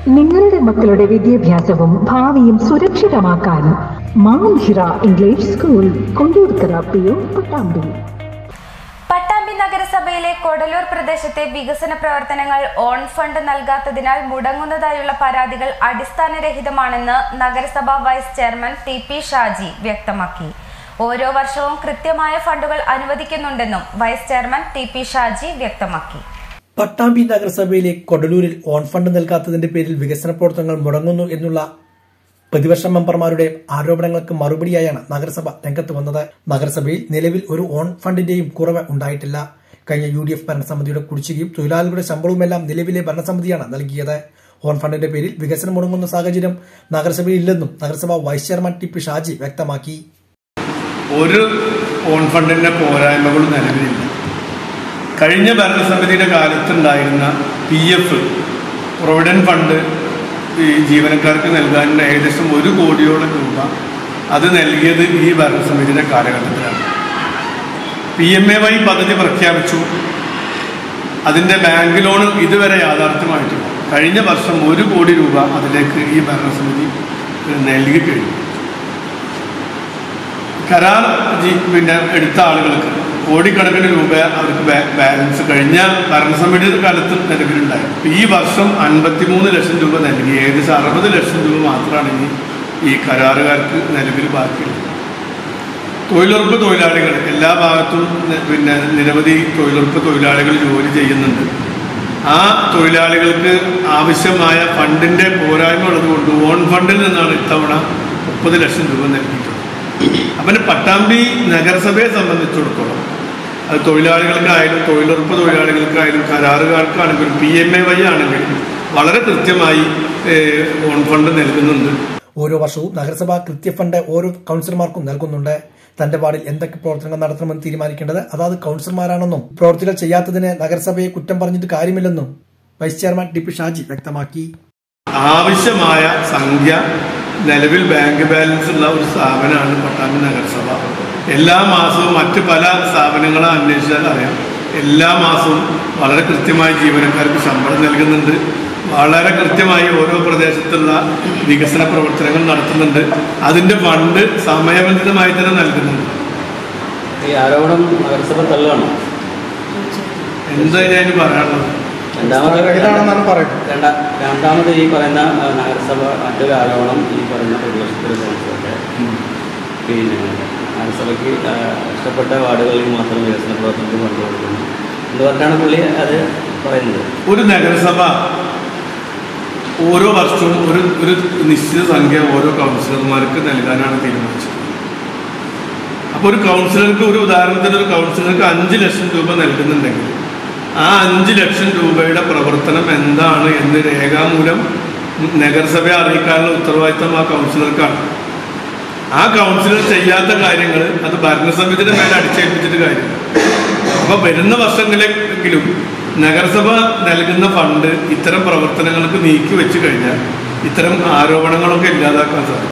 നിങ്ങളുടെ മക്കളുടെ വിദ്യാഭ്യാസവും ഭാവിയും സുരക്ഷിതമാക്കാൻ Mamhira English school Kondurkara P O Pattambi Pattambi നഗരസഭയിലെ കൊടലൂർ പ്രദേശത്തെ വികസന പ്രവർത്തനങ്ങൾ ഓൺ ഫണ്ട് നൽകാത്തതിനാൽ മുടങ്ങുന്നതായുള്ള പരാതികൾ അടിസ്ഥാനരഹിതമാണെന്ന് നഗരസഭാ vice chairman T P Shaji വ്യക്തമാക്കി ഓരോ വർഷവും കൃത്യമായ ഫണ്ടുകൾ അനുവദിക്കുന്നുണ്ടെന്നും vice chairman T P Shaji വ്യക്തമാക്കി പട്ടാമ്പി നഗരസഭയിലെ കൊടലൂരിൽ ഓൺ ഫണ്ട് നൽകാത്തതിന്റെ പേരിൽ വികസന പ്രവർത്തനങ്ങൾ മുടങ്ങുന്നു എന്നുള്ള പ്രതിപക്ഷ മെമ്പർമാരുടെ ആരോപണങ്ങൾക്ക് മറുപടിയായാണ് നഗരസഭ രംഗത്ത് വന്നത് നഗരസഭയിൽ നിലവിൽ ഒരു ഓൺ ഫണ്ടിന്റെയും കുറവ് ഉണ്ടായിട്ടില്ല കഴിഞ്ഞ യു ഡി എഫ് ഭരണസമിതിയുടെ കുടിശ്ശികയും തൊഴിലാളികളുടെ ശമ്പളവുമെല്ലാം നിലവിലെ ഭരണസമിതിയാണ് നൽകിയത് ഓൺ ഫണ്ടിന്റെ പേരിൽ വികസനം മുടങ്ങുന്ന സാഹചര്യം നഗരസഭയിൽ ഇല്ലെന്നും നഗരസഭ vice chairman T P Shaji വ്യക്തമാക്കി ഒരു ഓൺ ഫണ്ടിൻ്റെ പോരായ്മകളും നിലവിലില്ല കഴിഞ്ഞ ഭരണസമിതിയുടെ കാലത്തുണ്ടായിരുന്ന പി എഫ് പ്രൊവിഡൻറ്റ് ഫണ്ട് ഈ ജീവനക്കാർക്ക് നൽകാൻ ഏകദേശം ഒരു കോടിയോളം രൂപ അത് നൽകിയത് ഈ ഭരണസമിതിയുടെ കാലഘട്ടത്തിലാണ് പി എം എ വൈ പദ്ധതി പ്രഖ്യാപിച്ചു അതിൻ്റെ ബാങ്ക് ലോൺ ഇതുവരെ യാഥാർത്ഥ്യമായിട്ടില്ല കഴിഞ്ഞ വർഷം ഒരു കോടി രൂപ അതിലേക്ക് ഈ ഭരണസമിതി നൽകി കഴിഞ്ഞു കരാർ ജി- പിന്നെ എടുത്ത ആളുകൾക്ക് കോടിക്കണക്കിന് രൂപ അവർക്ക് ബാ- ബാലൻസ് കഴിഞ്ഞ ഭരണസമിതി കാലത്ത് നിലവിലുണ്ടായി ഇപ്പൊ ഈ വർഷം അൻപത്തിമൂന്ന് ലക്ഷം രൂപ നൽകി ഏകദേശം അറുപത് ലക്ഷം രൂപ മാത്രമാണ് ഇനി ഈ കരാറുകാർക്ക് നിലവിൽ ബാക്കിയുള്ളത് തൊഴിലുറപ്പ് തൊഴിലാളികൾ എല്ലാ ഭാഗത്തും നി- പിന്നെ നിരവധി തൊഴിലുറപ്പ് തൊഴിലാളികൾ ജോലി ചെയ്യുന്നുണ്ട് ആ തൊഴിലാളികൾക്ക് ആവശ്യമായ ഫണ്ടിന്റെ പോരായ്മ ഉള്ളതുകൊണ്ട് ഓൺ ഫണ്ടിൽ നിന്നാണ് ഇത്തവണ മുപ്പത് ലക്ഷം രൂപ നൽകിയിട്ടുള്ളത് അപ്പം പട്ടാമ്പി നഗരസഭയെ സംബന്ധിച്ചിടത്തോളം അത് തൊഴിലാളികൾക്കായാലും തൊഴിലുറപ്പ് തൊഴിലാളികൾക്കായാലും കരാറുകാർക്കാണെങ്കിലും പി എം എ വൈ ആണെങ്കിലും വളരെ കൃത്യമായി ഏഹ്, ഓൺ ഫണ്ട് നൽകുന്നുണ്ട് ഓരോ വർഷവും നഗരസഭ കൃത്യഫണ്ട് ഓരോ കൌൺസിലർമാർക്കും നൽകുന്നുണ്ട് തന്റെ വാർഡിൽ എന്തൊക്കെ പ്രവർത്തനങ്ങൾ നടത്തണമെന്ന് തീരുമാനിക്കേണ്ടത് അതാത് കൌൺസിലർമാരാണെന്നും പ്രവർത്തികൾ ചെയ്യാത്തതിന് നഗരസഭയെ കുറ്റം പറഞ്ഞിട്ട് കാര്യമില്ലെന്നും vice chairman T P Shaji വ്യക്തമാക്കി ആവശ്യമായ സംഖ്യ നിലവിൽ ബാങ്ക് ബാലൻസ് ഉള്ള ഒരു സ്ഥാപനമാണ് പട്ടാമ്പി നഗരസഭ എല്ലാ മാസവും മറ്റ് പല സ്ഥാപനങ്ങളെ അന്വേഷിച്ചാൽ അറിയാം എല്ലാ മാസവും വളരെ കൃത്യമായി ജീവനക്കാർക്ക് ശമ്പളം നൽകുന്നുണ്ട് വളരെ കൃത്യമായി ഓരോ പ്രദേശത്തുള്ള വികസന പ്രവർത്തനങ്ങൾ നടത്തുന്നുണ്ട് അതിൻ്റെ ഫണ്ട് സമയബന്ധിതമായി തന്നെ നൽകുന്നുണ്ട് ഈ ആരോപണം നഗരസഭ തള്ളുകയാണോ എന്താ ഞാൻ പറയാനുള്ളത് രണ്ടാമത് രണ്ടാ രണ്ടാമത് ഈ പറയുന്ന ആ, നഗരസഭ മറ്റൊരു ആരോപണം ഈ പറയുന്ന പ്രതിപക്ഷത്തിലെ കൗൺസിലറുടെ പിന്നെ നഗരസഭയ്ക്ക് ആ, ഇഷ്ടപ്പെട്ട വാർഡുകളിൽ മാത്രം വികസന പ്രവർത്തനത്തിൽ പങ്കുകൊടുക്കുന്നു എന്ന് പറഞ്ഞാണ് പുള്ളി അത് പറയുന്നത് ഒരു നഗരസഭ ഓരോ വർഷവും ഒരു ഒരു നിശ്ചിത സംഖ്യ ഓരോ കൗൺസിലർമാർക്ക് നൽകാനാണ് തീരുമാനിച്ചത് അപ്പോൾ ഒരു കൗൺസിലർക്ക് ഒരു ഉദാഹരണത്തിന് ഒരു കൗൺസിലർക്ക് അഞ്ച് ലക്ഷം രൂപ നൽകുന്നുണ്ടെങ്കിൽ ആ അഞ്ച് ലക്ഷം രൂപയുടെ പ്രവർത്തനം എന്താണ് എന്ന് രേഖാമൂലം നഗരസഭയെ അറിയിക്കാനുള്ള ഉത്തരവാദിത്തം ആ കൗൺസിലർക്കാണ് ആ കൗൺസിലർ ചെയ്യാത്ത കാര്യങ്ങൾ അത് ഭരണസമിതിയുടെ മേലെ അടിച്ചേൽപ്പിച്ചിട്ട് കാര്യമില്ല അപ്പൊ വരുന്ന വർഷങ്ങളിലെങ്കിലും നഗരസഭ നൽകുന്ന ഫണ്ട് ഇത്തരം പ്രവർത്തനങ്ങൾക്ക് നീക്കി വെച്ച് കഴിഞ്ഞാൽ ഇത്തരം ആരോപണങ്ങളൊക്കെ ഇല്ലാതാക്കാൻ സാധിക്കും